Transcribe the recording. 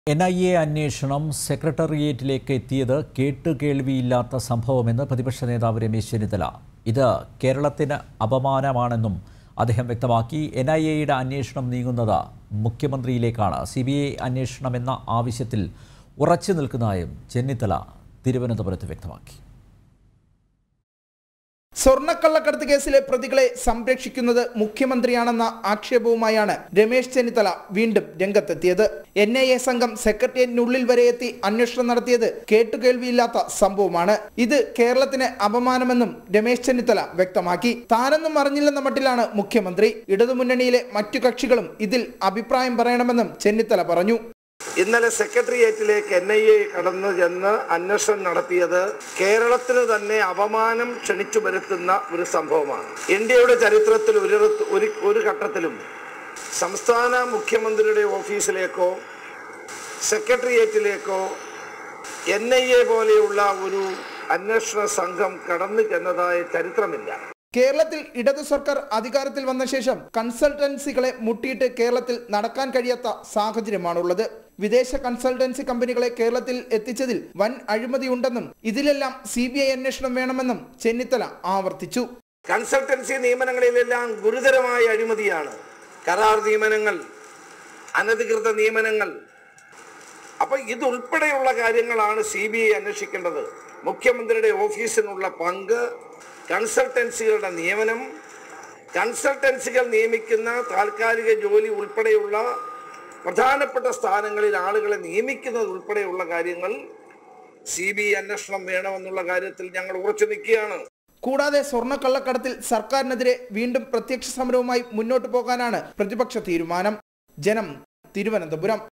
N I A അന്വേഷണം സെക്രട്ടേറിയറ്റിലേക്ക് എത്തിയത് കേട്ടുകേൾവിയില്ലാത്ത സംഭവമെന്ന് പ്രതിപക്ഷ നേതാവ് രമേശ് ചെന്നിത്തല ഇത് കേരളത്തിന് അപമാനമാണെന്നും അദ്ദേഹം വ്യക്തമാക്കി എൻ ഐ എയുടെ അന്വേഷണം നീങ്ങുന്നത് മുഖ്യമന്ത്രിയിലേക്കാണ് സി ബി ഐ അന്വേഷണമെന്ന ആവശ്യത്തിൽ ഉറച്ചു നിൽക്കുന്നതായും ചെന്നിത്തല തിരുവനന്തപുരത്ത് വ്യക്തമാക്കി സ്വർണ്ണക്കള്ളക്കടത്ത് കേസിലെ പ്രതികളെ സംരക്ഷിക്കുന്നത് മുഖ്യമന്ത്രിയാണെന്ന ആക്ഷേപവുമായാണ് രമേശ് ചെന്നിത്തല വീണ്ടും രംഗത്തെത്തിയത് എൻ ഐ എ സംഘം സെക്രട്ടേറിയറ്റിനുള്ളിൽ വരെ എത്തി അന്വേഷണം നടത്തിയത് കേട്ടുകേൾവിയില്ലാത്ത സംഭവമാണ് ഇത് കേരളത്തിന് അപമാനമെന്നും രമേശ് ചെന്നിത്തല വ്യക്തമാക്കി താനൊന്നും അറിഞ്ഞില്ലെന്ന മട്ടിലാണ് മുഖ്യമന്ത്രി ഇടതുമുന്നണിയിലെ മറ്റു കക്ഷികളും ഇതിൽ അഭിപ്രായം പറയണമെന്നും ചെന്നിത്തല പറഞ്ഞു ഇന്നലെ സെക്രട്ടേറിയറ്റിലേക്ക് എൻ ഐ എ കടന്നു ചെന്ന് അന്വേഷണം നടത്തിയത് കേരളത്തിന് തന്നെ അപമാനം ക്ഷണിച്ചു വരുത്തുന്ന ഒരു സംഭവമാണ് ഇന്ത്യയുടെ ചരിത്രത്തിൽ ഒരു ഒരു ഒരു ഘട്ടത്തിലും സംസ്ഥാന മുഖ്യമന്ത്രിയുടെ ഓഫീസിലേക്കോ സെക്രട്ടേറിയറ്റിലേക്കോ എൻ ഐ എ പോലെയുള്ള ഒരു അന്വേഷണ സംഘം കടന്നു ചെന്നതായ ചരിത്രമില്ല കേരളത്തിൽ ഇടതു സർക്കാർ അധികാരത്തിൽ വന്ന ശേഷം കൺസൾട്ടൻസികളെ മുട്ടിയിട്ട് കേരളത്തിൽ നടക്കാൻ കഴിയാത്ത സാഹചര്യമാണുള്ളത് വിദേശ കൺസൾട്ടൻസി കമ്പനികളെ കേരളത്തിൽ എത്തിച്ചതിൽ വൻ അഴിമതിയുണ്ടെന്നും ഇതിലെല്ലാം സി ബി ഐ അന്വേഷണം വേണമെന്നും ചെന്നിത്തല ആവർത്തിച്ചു കൺസൾട്ടൻസി നിയമനങ്ങളിലെല്ലാം ഗുരുതരമായ അഴിമതിയാണ് കരാർ നിയമനങ്ങൾ അനധികൃത നിയമനങ്ങൾ അപ്പൊ ഇതുൾപ്പെടെയുള്ള കാര്യങ്ങളാണ് സി ബി ഐ അന്വേഷിക്കേണ്ടത് മുഖ്യമന്ത്രിയുടെ ഓഫീസിനുള്ള പങ്ക് കൺസൾട്ടൻസികളുടെ നിയമനം കൺസൾട്ടൻസികൾ നിയമിക്കുന്ന താൽക്കാലിക ജോലി ഉൾപ്പെടെയുള്ള പ്രധാനപ്പെട്ട സ്ഥാനങ്ങളിൽ ആളുകളെ നിയമിക്കുന്നത് ഉൾപ്പെടെയുള്ള കാര്യങ്ങൾ സി ബി ഐ അന്വേഷണം വേണമെന്നുള്ള കാര്യത്തിൽ ഞങ്ങൾ ഉറച്ചു നിൽക്കുകയാണ് കൂടാതെ സ്വർണ്ണക്കള്ളക്കടത്തിൽ സർക്കാരിനെതിരെ വീണ്ടും പ്രത്യക്ഷ സമരവുമായി മുന്നോട്ടു പോകാനാണ് പ്രതിപക്ഷ തീരുമാനം ജനം തിരുവനന്തപുരം